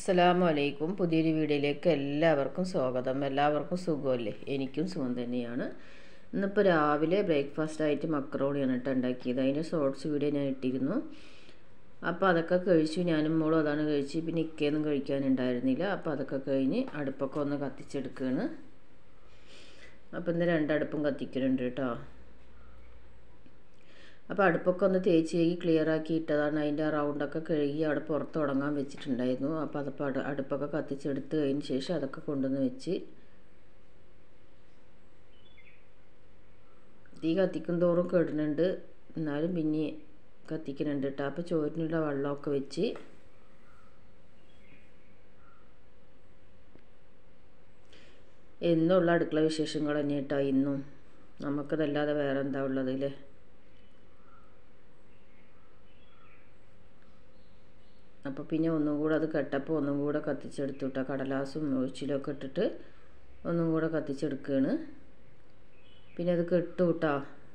അസ്സലാമു അലൈക്കും പുതിയൊരു വീഡിയോയിലേക്ക് എല്ലാവർക്കും സ്വാഗതം എല്ലാവർക്കും സുഖമല്ലേ എനിക്കും സുഖം തന്നെയാണ് ഇന്നിപ്പോൾ രാവിലെ ബ്രേക്ക്ഫാസ്റ്റ് ആയിട്ട് മക്രോണിയാണ് കേട്ടോ ഉണ്ടാക്കിയത് അതിൻ്റെ ഷോർട്സ് വീഡിയോ ഞാൻ ഇട്ടിരുന്നു അപ്പോൾ അതൊക്കെ കഴിച്ചു ഞാനും മോളും അതാണ് കഴിച്ച് പിന്നെ ഇക്കയൊന്നും കഴിക്കാനുണ്ടായിരുന്നില്ല അപ്പോൾ അതൊക്കെ കഴിഞ്ഞ് അടുപ്പൊക്കെ ഒന്ന് കത്തിച്ചെടുക്കുകയാണ് അപ്പോൾ ഇന്ന് രണ്ടടുപ്പും കത്തിക്കുന്നുണ്ട് കേട്ടോ അപ്പോൾ അടുപ്പൊക്കെ ഒന്ന് തേച്ച് കഴുകി ക്ലിയർ ആക്കി ഇട്ടതാണ് അതിൻ്റെ റൗണ്ടൊക്കെ കഴുകി അവിടെ പുറത്ത് ഉടങ്ങാൻ വെച്ചിട്ടുണ്ടായിരുന്നു അപ്പോൾ അതപ്പോൾ അടു അടുപ്പൊക്കെ കത്തിച്ചെടുത്ത് കഴിഞ്ഞ ശേഷം അതൊക്കെ കൊണ്ടുവന്ന് വെച്ച് തീ കത്തിക്കും തോറും കെടുന്നുണ്ട് എന്നാലും പിന്നെ കത്തിക്കുന്നുണ്ട് കേട്ടോ അപ്പോൾ ചോറിനുള്ള വെള്ളമൊക്കെ വെച്ച് എന്നുള്ള അടുക്കള വിശേഷങ്ങൾ തന്നെ കേട്ടോ ഇന്നും നമുക്കതല്ലാതെ വേറെ എന്താ ഉള്ളത് അല്ലേ അപ്പോൾ പിന്നെ ഒന്നും കൂടെ അത് കെട്ടപ്പോൾ ഒന്നും കൂടെ കത്തിച്ചെടുത്തു കേട്ടോ കടലാസും ഒഴിച്ചിലൊക്കെ ഇട്ടിട്ട് ഒന്നും കൂടെ കത്തിച്ചെടുക്കുകയാണ് പിന്നെ അത് കെട്ടു കേട്ടോ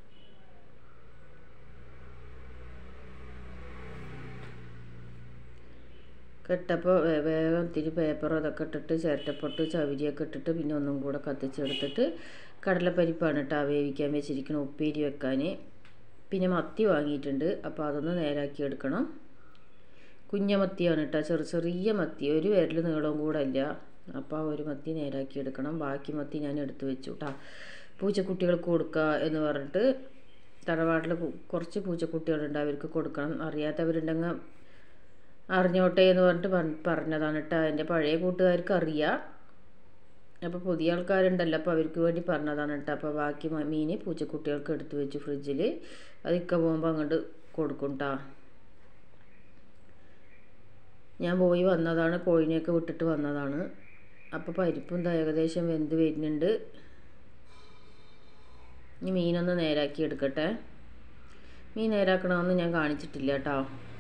കെട്ടപ്പോൾ വേഗം ഇത്തിരി പേപ്പർ അതൊക്കെ ഇട്ടിട്ട് ചിരട്ടപ്പൊട്ട് ചവിരിയൊക്കെ ഇട്ടിട്ട് പിന്നെ ഒന്നും കൂടെ കത്തിച്ചെടുത്തിട്ട് കടലപ്പരിപ്പാണ് കേട്ടോ വേവിക്കാൻ വെച്ചിരിക്കണം ഉപ്പേരി വെക്കാൻ പിന്നെ മത്തി വാങ്ങിയിട്ടുണ്ട് അപ്പോൾ അതൊന്ന് നേരാക്കി എടുക്കണം കുഞ്ഞമത്തിയാണ് കേട്ടോ ചെറു ചെറിയ മത്തി ഒരു വിരൽ നീളവും കൂടെ ഇല്ല അപ്പോൾ ആ ഒരു മത്തി നേരാക്കി എടുക്കണം ബാക്കി മത്തി ഞാൻ എടുത്തു വെച്ചു കേട്ടോ പൂച്ചക്കുട്ടികൾക്ക് കൊടുക്കുക എന്ന് പറഞ്ഞിട്ട് തറവാട്ടിൽ കുറച്ച് പൂച്ചക്കുട്ടികളുണ്ട് അവർക്ക് കൊടുക്കണം അറിയാത്തവരുണ്ടെങ്കിൽ അറിഞ്ഞോട്ടെ എന്ന് പറഞ്ഞിട്ട് പറഞ്ഞതാണ് കേട്ടോ എൻ്റെ പഴയ കൂട്ടുകാർക്ക് അറിയാം അപ്പോൾ പുതിയ ആൾക്കാരുണ്ടല്ലോ അപ്പോൾ അവർക്ക് വേണ്ടി പറഞ്ഞതാണ് കേട്ടോ അപ്പോൾ ബാക്കി മീൻ പൂച്ചക്കുട്ടികൾക്ക് എടുത്തു വെച്ചു ഫ്രിഡ്ജിൽ അതൊക്കെ പോകുമ്പോൾ അങ്ങോട്ട് കൊടുക്കും കേട്ടോ ഞാൻ പോയി വന്നതാണ് കോഴിനെയൊക്കെ വിട്ടിട്ട് വന്നതാണ് അപ്പോൾ പരിപ്പും ഏകദേശം വെന്ത് വരുന്നുണ്ട് ഇനി മീനൊന്ന് നേരാക്കി എടുക്കട്ടെ മീൻ നേരാക്കണമെന്ന് ഞാൻ കാണിച്ചിട്ടില്ല കേട്ടോ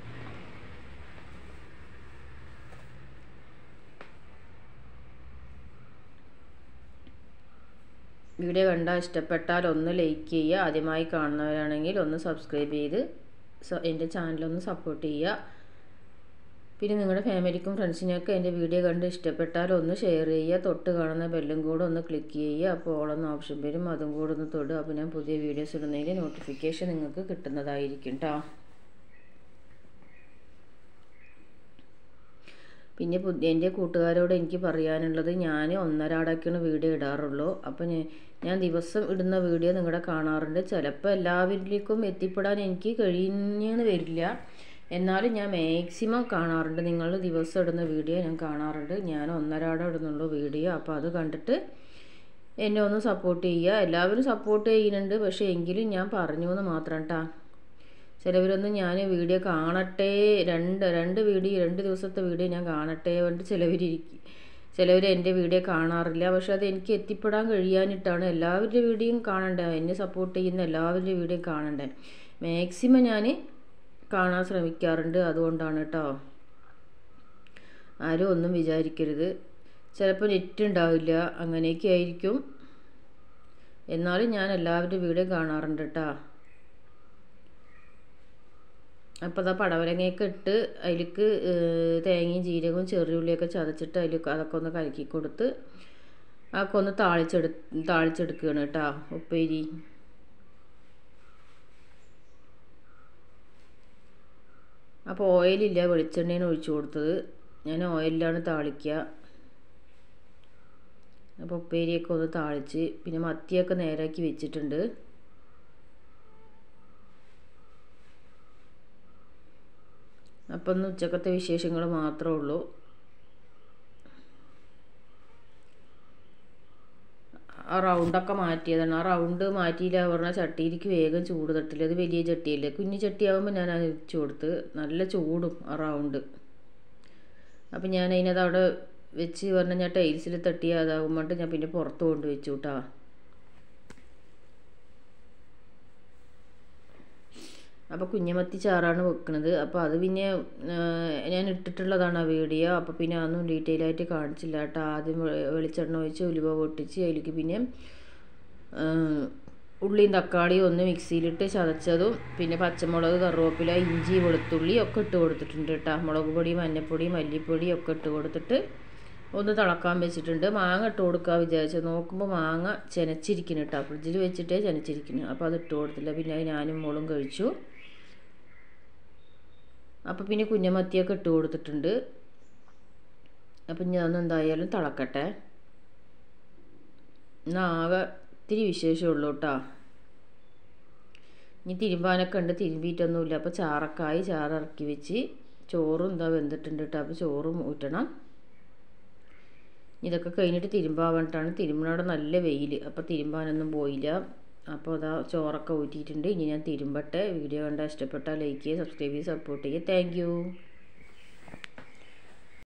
വീഡിയോ കണ്ടാൽ ഇഷ്ടപ്പെട്ടാൽ ഒന്ന് ലൈക്ക് ചെയ്യുക ആദ്യമായി കാണുന്നവരാണെങ്കിൽ ഒന്ന് സബ്സ്ക്രൈബ് ചെയ്ത് എൻ്റെ ചാനലൊന്ന് സപ്പോർട്ട് ചെയ്യുക പിന്നെ നിങ്ങളുടെ ഫാമിലിക്കും ഫ്രണ്ട്സിനൊക്കെ എൻ്റെ വീഡിയോ കണ്ട് ഇഷ്ടപ്പെട്ടാൽ ഒന്ന് ഷെയർ ചെയ്യുക തൊട്ട് കാണുന്ന ബെല്ലും കൂടെ ഒന്ന് ക്ലിക്ക് ചെയ്യുക അപ്പോൾ ഓളൊന്ന് ഓപ്ഷൻ വരും അതും കൂടെ ഒന്ന് തൊടുക അപ്പോൾ ഞാൻ പുതിയ വീഡിയോസ് ഇടുന്നതിൻ്റെ നോട്ടിഫിക്കേഷൻ നിങ്ങൾക്ക് കിട്ടുന്നതായിരിക്കും കേട്ടോ പിന്നെ എൻ്റെ കൂട്ടുകാരോട് എനിക്ക് പറയാനുള്ളത് ഞാൻ ഒന്നരാടൊക്കെയാണ് വീഡിയോ ഇടാറുള്ളൂ അപ്പോൾ ഞാൻ ദിവസം ഇടുന്ന വീഡിയോ നിങ്ങളുടെ കാണാറുണ്ട് ചിലപ്പോൾ എല്ലാവരിലേക്കും എത്തിപ്പെടാൻ എനിക്ക് കഴിഞ്ഞെന്ന് വരില്ല എന്നാലും ഞാൻ മാക്സിമം കാണാറുണ്ട് നിങ്ങൾ ദിവസം ഇടുന്ന വീഡിയോ ഞാൻ കാണാറുണ്ട് ഞാൻ ഒന്നരാടം ഇടുന്നുള്ളൂ വീഡിയോ അപ്പോൾ അത് കണ്ടിട്ട് എന്നെ ഒന്ന് സപ്പോർട്ട് ചെയ്യുക എല്ലാവരും സപ്പോർട്ട് ചെയ്യുന്നുണ്ട് പക്ഷേ എങ്കിലും ഞാൻ പറഞ്ഞു എന്ന് മാത്രം കേട്ടാ ചിലവരൊന്നും ഞാൻ വീഡിയോ കാണട്ടെ രണ്ട് രണ്ട് വീഡിയോ രണ്ട് ദിവസത്തെ വീഡിയോ ഞാൻ കാണട്ടെ പറഞ്ഞിട്ട് ചിലവരിയ്ക്കും ചിലവർ എൻ്റെ വീഡിയോ കാണാറില്ല പക്ഷെ അത് എനിക്ക് എത്തിപ്പെടാൻ കഴിയാനിട്ടാണ് എല്ലാവരുടെ വീഡിയോയും കാണണ്ടേ എന്നെ സപ്പോർട്ട് ചെയ്യുന്ന എല്ലാവരുടെ വീഡിയോ കാണണ്ടേ മാക്സിമം ഞാൻ കാണാൻ ശ്രമിക്കാറുണ്ട് അതുകൊണ്ടാണ് കേട്ടോ ആരും ഒന്നും വിചാരിക്കരുത് ചിലപ്പോൾ നെറ്റ് ഉണ്ടാവില്ല അങ്ങനെയൊക്കെ ആയിരിക്കും എന്നാലും ഞാൻ എല്ലാവരുടെ വീഡിയോ കാണാറുണ്ട് കേട്ടോ അപ്പോൾ അതാ പടവലങ്ങയൊക്കെ ഇട്ട് അതിലേക്ക് തേങ്ങയും ജീരകവും ചെറിയുള്ളിയൊക്കെ ചതച്ചിട്ട് അതിൽ അതൊക്കെ ഒന്ന് കലക്കി കൊടുത്ത് അതൊക്കെ ഒന്ന് താളിച്ചെടു താളിച്ചെടുക്കുകയാണ് കേട്ടോ ഉപ്പേരി അപ്പോൾ ഓയിലില്ല വെളിച്ചെണ്ണയാണ് ഒഴിച്ചു കൊടുത്തത് ഞാൻ ഓയിലിലാണ് താളിക്കുക അപ്പോൾ ഉപ്പേരിയൊക്കെ ഒന്ന് താളിച്ച് പിന്നെ മത്തിയൊക്കെ നേരാക്കി വെച്ചിട്ടുണ്ട് അപ്പം ഇന്ന് ഉച്ചക്കത്തെ വിശേഷങ്ങൾ മാത്രമേ ഉള്ളൂ ആ റൗണ്ടൊക്കെ മാറ്റിയതാണ് ആ റൗണ്ട് മാറ്റിയില്ല പറഞ്ഞാൽ ചട്ടിയിലേക്ക് വേഗം ചൂട് തട്ടില്ല അത് വലിയ ചട്ടിയല്ലേ കുഞ്ഞു ചട്ടിയാകുമ്പോൾ ഞാൻ അത് വെച്ച് കൊടുത്ത് നല്ല ചൂടും ആ റൗണ്ട് അപ്പം ഞാൻ അതിനത് അവിടെ വെച്ച് പറഞ്ഞാൽ ഞാൻ ടൈൽസിൽ തട്ടി അതാകുമ്പോട്ട് ഞാൻ പിന്നെ പുറത്ത് കൊണ്ട് വെച്ചു കേട്ടോ അപ്പോൾ കുഞ്ഞമത്തി ചാറാണ് വെക്കുന്നത് അപ്പോൾ അത് പിന്നെ ഞാൻ ഇട്ടിട്ടുള്ളതാണ് ആ വീഡിയോ അപ്പോൾ പിന്നെ അതൊന്നും ഡീറ്റെയിൽ ആയിട്ട് കാണിച്ചില്ല കേട്ടോ ആദ്യം വെളിച്ചെണ്ണ ഒഴിച്ച് ഉലുവ പൊട്ടിച്ച് അതിലേക്ക് പിന്നെ ഉള്ളിയും തക്കാളിയും ഒന്ന് മിക്സിയിലിട്ട് ചതച്ചതും പിന്നെ പച്ചമുളക് കറുവേപ്പില ഇഞ്ചി വെളുത്തുള്ളി ഒക്കെ ഇട്ട് കൊടുത്തിട്ടുണ്ട് കേട്ടോ മുളക് പൊടി മഞ്ഞൾപ്പൊടി മല്ലിപ്പൊടി ഒക്കെ ഇട്ട് കൊടുത്തിട്ട് ഒന്ന് തിളക്കാൻ വെച്ചിട്ടുണ്ട് മാങ്ങ ഇട്ട് കൊടുക്കാൻ വിചാരിച്ചു നോക്കുമ്പോൾ മാങ്ങ ചെനച്ചിരിക്കുന്നു കേട്ടോ ഫ്രിഡ്ജിൽ വെച്ചിട്ടേ ചെനച്ചിരിക്കുന്നു അപ്പോൾ അത് ഇട്ട് കൊടുത്തില്ല പിന്നെ അത് ഞാനും മോളും കഴിച്ചു അപ്പോൾ പിന്നെ കുഞ്ഞമത്തിയൊക്കെ ഇട്ട് കൊടുത്തിട്ടുണ്ട് അപ്പം ഞാൻ എന്തായാലും തിളക്കട്ടെ ഇന്ന് ആകെ ഇത്തിരി വിശേഷമുള്ളൂ കേട്ടോ ഇനി തിരുമ്പാനൊക്കെ ഉണ്ട് തിരുമ്പിയിട്ടൊന്നുമില്ല അപ്പോൾ ചാറക്കായി ചാറിറക്കി വെച്ച് ചോറും എന്താ വെന്തിട്ടുണ്ട് കേട്ടോ അപ്പോൾ ചോറും ഊറ്റണം ഇതൊക്കെ കഴിഞ്ഞിട്ട് തിരുമ്പാൻ വേണ്ടിയിട്ടാണ് തിരുമ്പിനോടെ നല്ല വെയിൽ അപ്പോൾ തിരുമ്പാനൊന്നും പോയില്ല അപ്പോൾ അതാ ചോറൊക്കെ ഊറ്റിയിട്ടുണ്ട് ഇനി ഞാൻ തിരുമ്പട്ടെ വീഡിയോ കണ്ടാൽ ഇഷ്ടപ്പെട്ടാൽ ലൈക്ക് ചെയ്യുക സബ്സ്ക്രൈബ് ചെയ്യുക സപ്പോർട്ട് ചെയ്യുക താങ്ക്